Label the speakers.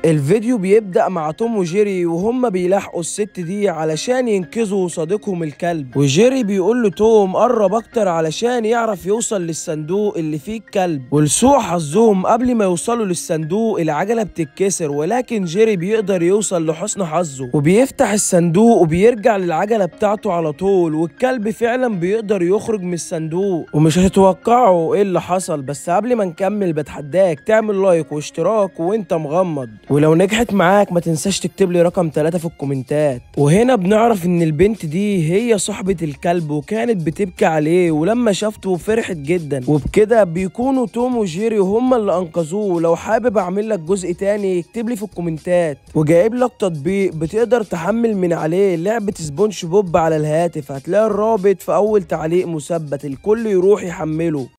Speaker 1: الفيديو بيبدأ مع توم وجيري وهم بيلاحقوا الست دي علشان ينقذوا صديقهم الكلب وجيري بيقول له توم قرب اكتر علشان يعرف يوصل للصندوق اللي فيه الكلب ولسوء حظهم قبل ما يوصلوا للصندوق العجلة بتتكسر ولكن جيري بيقدر يوصل لحسن حظه وبيفتح الصندوق وبيرجع للعجلة بتاعته على طول والكلب فعلا بيقدر يخرج من الصندوق ومش هتتوقعوا ايه اللي حصل بس قبل ما نكمل بتحداك تعمل لايك واشتراك وانت مغمض ولو نجحت معاك ما تنساش تكتب لي رقم 3 في الكومنتات وهنا بنعرف ان البنت دي هي صاحبة الكلب وكانت بتبكي عليه ولما شافته فرحت جدا وبكده بيكونوا توم وجيري هما اللي انقذوه لو حابب اعمل لك جزء تاني اكتب لي في الكومنتات وجايب لك تطبيق بتقدر تحمل من عليه لعبة سبونج بوب على الهاتف هتلاقي الرابط في اول تعليق مثبت الكل يروح يحمله